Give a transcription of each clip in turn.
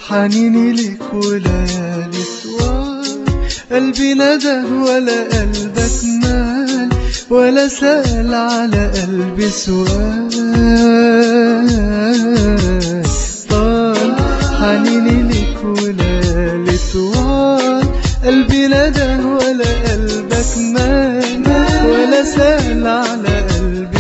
حنيني لك وليالي طوال قلبي ندى ولا قلبك مال ولا سأل على قلبي سؤال طال حنيني لك وليالي طوال قلبي ندى ولا قلبك مال ولا سأل على قلبي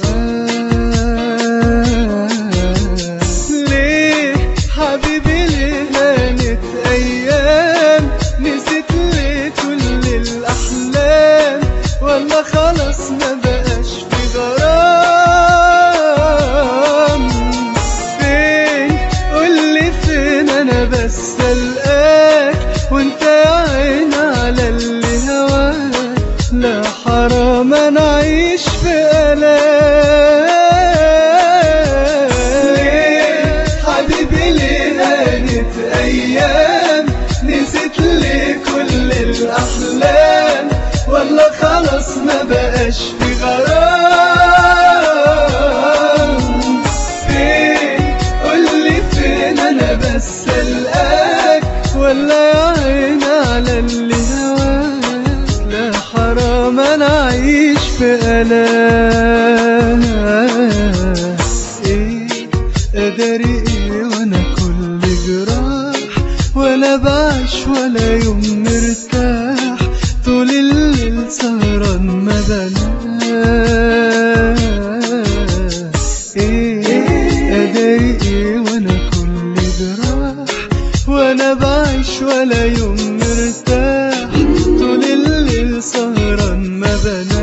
سؤال ليه حبيبي ليه هانت أيام نسيت ليه كل الأحلام ولا خلاص ما بقاش في غرام فين قولي فين أنا بس ألقاك وانت يا عين على اللي هواك لا حرام أنا أعيش في ألام حبيبي ليه هانت أيام نسيت ليه كل الأحلام ولا خلاص ما بقاش في غرام فين قولي فين أنا بس ألقاك ولا يا عين على اللي هواك لا حرام أنا أعيش في ألام إيه أداري إيه وأنا كل جراح ولا بعيش ولا يوم مرتاح طول الليل سهران ما بنام إيه أداري إيه وأنا كل جراح وأنا بعيش ولا يوم مرتاح طول الليل سهران ما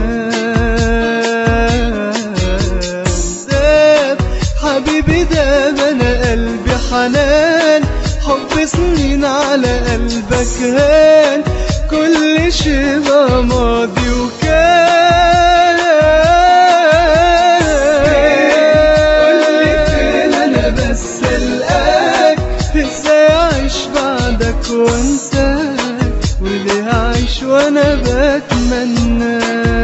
بنام داب حبيبي داب أنا قلبي حنان حب سنين على قلبك هان كل شي بقى ماضي وكان قولي فين أنا بس ألقاك ازاي أعيش بعدك وانساك وليه أعيش وأنا بتمنى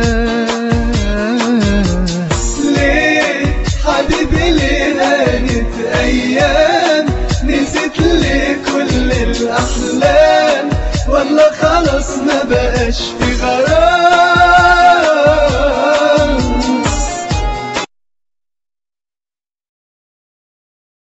ليه حبيبي ليه هانت أيام نسيت ليه كل الأحلام ولا خلاص ما بقاش في غرام